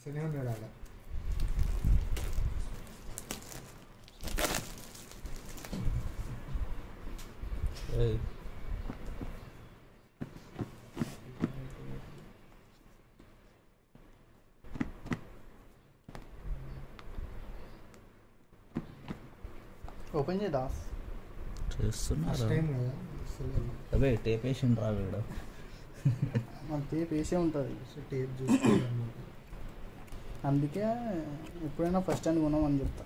శని ఉన్నాడు ఆడ ఏయ్, ఓపెన్ చేయి దాస్ ఫస్ట్ చేస్తున్నారు టైం కదా అసలు అవే టేప్ వేసిండు రా వీడు మన టేప్ వేసే ఉంటుంది టేప్ చూసుకోవాలన్నమాట అందుకే ఎప్పుడైనా ఫస్ట్ హ్యాండ్ కొనమని చెప్తా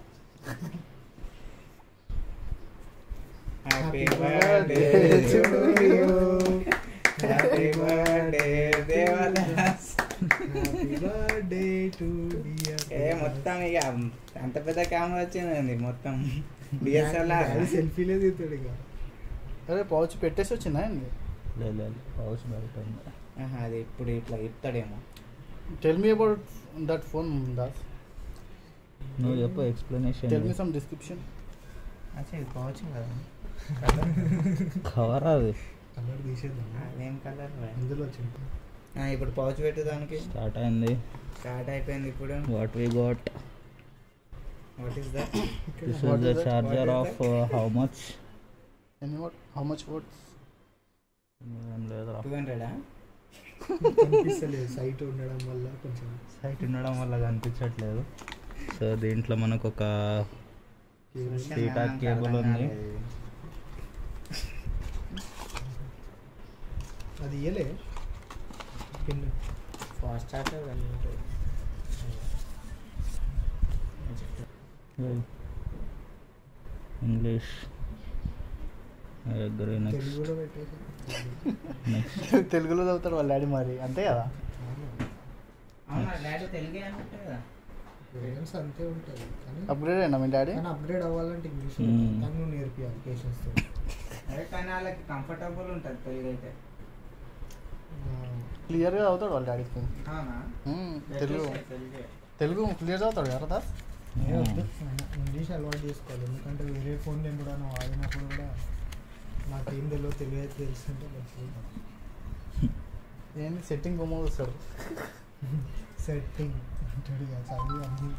happy birthday to you. Happy birthday Devadas happy birthday to dear ఏ మొత్తం ఇక అంత పెద్ద కెమెరా వచ్చిందండి మొత్తం డిఎస్ఎల్ఆర్ సెల్ఫీలే తీస్తాడు ఇక అరే పౌచ్ పెట్టేసి వచ్చిందా అండి లేదు పౌచ్ బయట ఉంది అది ఇప్పుడు ఇట్లా ఇస్తాడేమో tell me about that phone Das నువ్వు చెప్పు explanation tell me some description అచ్చా ఇది పౌచ్ కదా కవర్ అది కలర్ తీసేద్దాం అదేం కలర్ ఇందులో వచ్చింది ఇప్పుడు పౌచ్ పెట్టేదానికి స్టార్ట్ అయింది స్టార్ట్ అయిపోయింది ఇప్పుడు what we got what is that this What is the is that? Charger What is of how much any what how much what's ఏం లేదురా టూ హండ్రెడా కనిపిస్తలేదు సైట్ ఉండడం వల్ల కొంచెం సైట్ ఉండడం వల్ల కనిపించట్లేదు సో దీంట్లో మనకు ఒక కేబుల్ సీటా కేబుల్ ఉంది అది ఇయ్యలే పిన్ ఫాస్ట్ చార్జర్ ఇంగ్లీష్ దగ్గర తెలుగు నెక్స్ట్ కూడా పెట్టేసి నెక్స్ట్ తెలుగులో చదువుతాడు వాళ్ళ డాడీ మరి అంతే కదా డాడీ తెలుగే అనుకుంటా కదా పేరెంట్స్ అంతే ఉంటుంది కానీ అప్గ్రేడ్ అయినా మీ డాడీ కానీ అప్గ్రేడ్ అవ్వాలంటే ఇంగ్లీష్ Hmm. తను నువ్వు నేర్పియాలి పేషెంట్స్తో అదే కానీ వాళ్ళకి కంఫర్టబుల్ ఉంటుంది తెలుగు అయితే క్లియర్గా చదువుతాడు వాళ్ళ డాడీకి అవునా తెలుగు తెలుగు క్లియర్ చదువుతాడు కదా దాస్ ఇంగ్లీష్ అలవాటు చేసుకోవాలి ఎందుకంటే వేరే ఫోన్ ఎప్పుడైనా వాడినప్పుడు కూడా నాకేం తెలియదు తెలుగు అయితే తెలుస్తుంటే మంచిగా ఏంటి సెట్టింగ్ బొమ్మ వస్తాడు సెట్టింగ్ అంటాడు ఇక చదివి అన్ని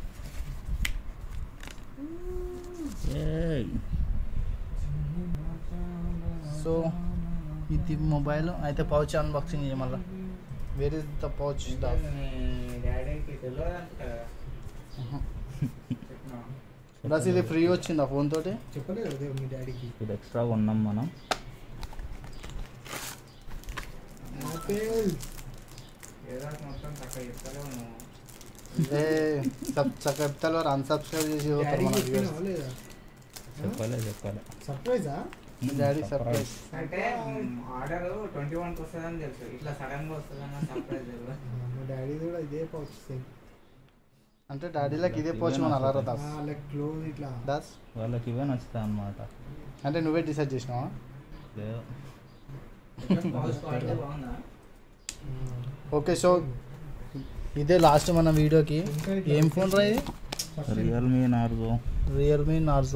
సో ఇది మొబైల్ అయితే పౌచ్ అన్బాక్సింగ్ చేయమల్లా where is the pouch Das డాడీకి తెలియదు అనుకుంటా కదా దాస్ ఇది ఫ్రీ వచ్చింది ఆ ఫోన్ తోటి చెప్పలేదు అదే మీ డాడీకి ఇది ఎక్స్ట్రా కొన్నాం మనం ఆపిల్ ఏదో మొత్తం తక్కువ చెప్తానే ఉన్నాము ఏ సబ్ చెప్తారు వారు అన్సబ్స్క్రైబ్ చేసి పోతారు మన డాడీకి viewers. చెప్పినావా లేదా చెప్పలే చెప్పలే సర్ప్రైజా డాడీ సర్ప్రైజ్ అంటే ఆర్డర్ ట్వంటీ వన్కి వస్తుందని తెలుసు ఇట్లా సడన్ గా వస్తుందని సర్ప్రైజ్ తెలియదు మా డాడీ కూడా ఇదే పౌచ్ సేమ్ అంటే డాడీలకు ఇదే పౌచ్ మన అలా దాస్ లైక్ క్లోజ్ ఇట్లా దాస్ వాళ్ళకి ఇవే నచ్చుతాయి అన్నమాట అంటే నువ్వే డిసైడ్ చేసినావా లేదు ఆ, ఓకే సో ఇదే లాస్ట్ మన వీడియోకి ఏం ఫోన్ రా ఇది first Realme Narzo Realme Narzo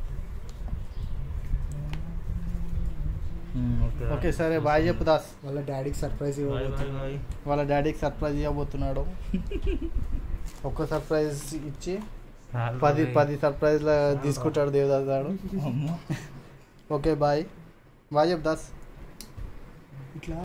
okay సరే బాయ్ చెప్పు దాస్ వాళ్ళ డాడీకి సర్ప్రైజ్ ఇవ్వబోతున్నా వాళ్ళ డాడీకి సర్ప్రైజ్ ఇవ్వబోతున్నాడు ఒక్క సర్ప్రైజ్ ఇచ్చి పది పది సర్ప్రైజ్ల తీసుకుంటాడు దేవదాస్ గారు ఓకే బాయ్ బాయ్ చెప్పు దాస్ ఇట్లా